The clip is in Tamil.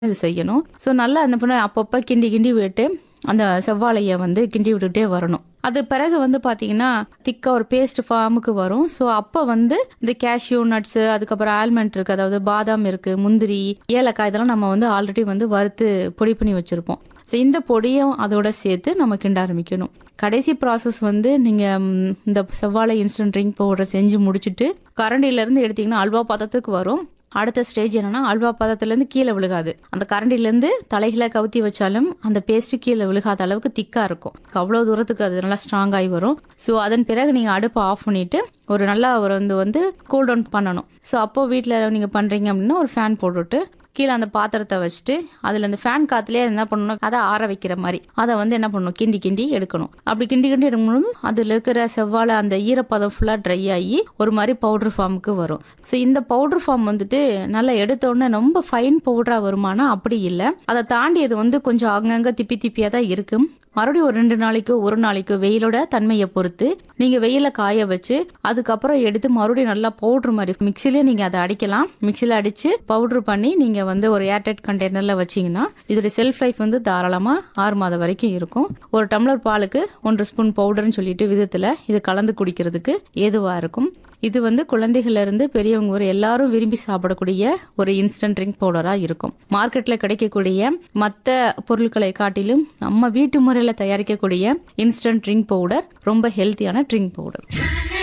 இது செய்யணும் ஸோ நல்லா அந்த பொண்ணு அப்பப்போ கிண்டி கிண்டி விட்டு அந்த செவ்வாழையை வந்து கிண்டி விட்டுட்டே வரணும் அது பிறகு வந்து பார்த்தீங்கன்னா திக்காக ஒரு பேஸ்ட் ஃபார்முக்கு வரும் ஸோ அப்போ வந்து இந்த கேஷ்யூ நட்ஸு அதுக்கப்புறம் ஆல்மண்ட் இருக்குது அதாவது பாதாம் இருக்குது முந்திரி ஏலக்காய் இதெல்லாம் நம்ம வந்து ஆல்ரெடி வந்து வறுத்து பொடி பண்ணி வச்சுருப்போம் ஸோ இந்த பொடியும் அதோட சேர்த்து நம்ம கிண்ட ஆரம்பிக்கணும் கடைசி ப்ராசஸ் வந்து நீங்கள் இந்த செவ்வாழை இன்ஸ்டன்ட் ட்ரிங்க் பவுடர் செஞ்சு முடிச்சுட்டு கரண்டிலேருந்து எடுத்தீங்கன்னா அல்வா பதத்துக்கு வரும் அடுத்த ஸ்டேஜ் என்னன்னா அல்வா பதத்துலேருந்து கீழே விழுகாது அந்த கரண்டிலேருந்து தலைகளை கவுத்தி வச்சாலும் அந்த பேஸ்ட் கீழே விழுகாத அளவுக்கு திக்காக இருக்கும் அவ்வளோ தூரத்துக்கு அது நல்லா ஸ்ட்ராங் ஆகி வரும் ஸோ அதன் பிறகு நீங்கள் அடுப்பை ஆஃப் பண்ணிட்டு ஒரு நல்லா ஒரு வந்து வந்து கூல் டவுன் பண்ணணும் ஸோ அப்போ வீட்டில் நீங்கள் பண்ணுறீங்க அப்படின்னா ஒரு ஃபேன் போட்டுவிட்டு கீழே அந்த பாத்திரத்தை வச்சுட்டு அதில் அந்த ஃபேன் காற்றுலேயே என்ன பண்ணணும் அதை ஆற வைக்கிற மாதிரி அதை வந்து என்ன பண்ணணும் கிண்டி கிண்டி எடுக்கணும் அப்படி கிண்டி கிண்டி எடுக்கும்போது அதில் இருக்கிற செவ்வாழை அந்த ஈரப்பதம் ஃபுல்லாக ட்ரை ஆகி ஒரு மாதிரி பவுடர் ஃபார்முக்கு வரும் ஸோ இந்த பவுடர் ஃபார்ம் வந்துட்டு நல்லா எடுத்த உடனே ரொம்ப ஃபைன் பவுடராக வருமானா அப்படி இல்லை அதை தாண்டி அது வந்து கொஞ்சம் அங்கங்கே திப்பி திப்பியாக தான் இருக்கும் மறுபடியும் ஒரு ரெண்டு நாளைக்கோ ஒரு நாளைக்கோ வெயிலோட தன்மையை பொறுத்து நீங்கள் வெயில காய வச்சு அதுக்கப்புறம் எடுத்து மறுபடியும் நல்லா பவுட்ரு மாதிரி மிக்சிலே நீங்கள் அதை அடிக்கலாம் மிக்சியில் அடித்து பவுட்ரு பண்ணி நீங்கள் வந்து ஒரு ஏர்டைட் கண்டெய்னரில் வச்சிங்கன்னா இதோடைய செல்ஃப் லைஃப் வந்து தாராளமாக ஆறு மாதம் வரைக்கும் இருக்கும் ஒரு டம்ளர் பாலுக்கு ஒன்றரை ஸ்பூன் பவுடர்னு சொல்லிட்டு விதத்தில் இது கலந்து குடிக்கிறதுக்கு ஏதுவாக இருக்கும் இது வந்து குழந்தைகள்ல இருந்து பெரியவங்க ஒரு எல்லாரும் விரும்பி சாப்பிடக்கூடிய ஒரு இன்ஸ்டன்ட் ட்ரிங்க் பவுடராக இருக்கும் மார்க்கெட்டில் கிடைக்கக்கூடிய மற்ற பொருட்களை காட்டிலும் நம்ம வீட்டு முறையில் தயாரிக்கக்கூடிய இன்ஸ்டன்ட் ட்ரிங்க் பவுடர் ரொம்ப ஹெல்த்தியான ட்ரிங்க் பவுடர்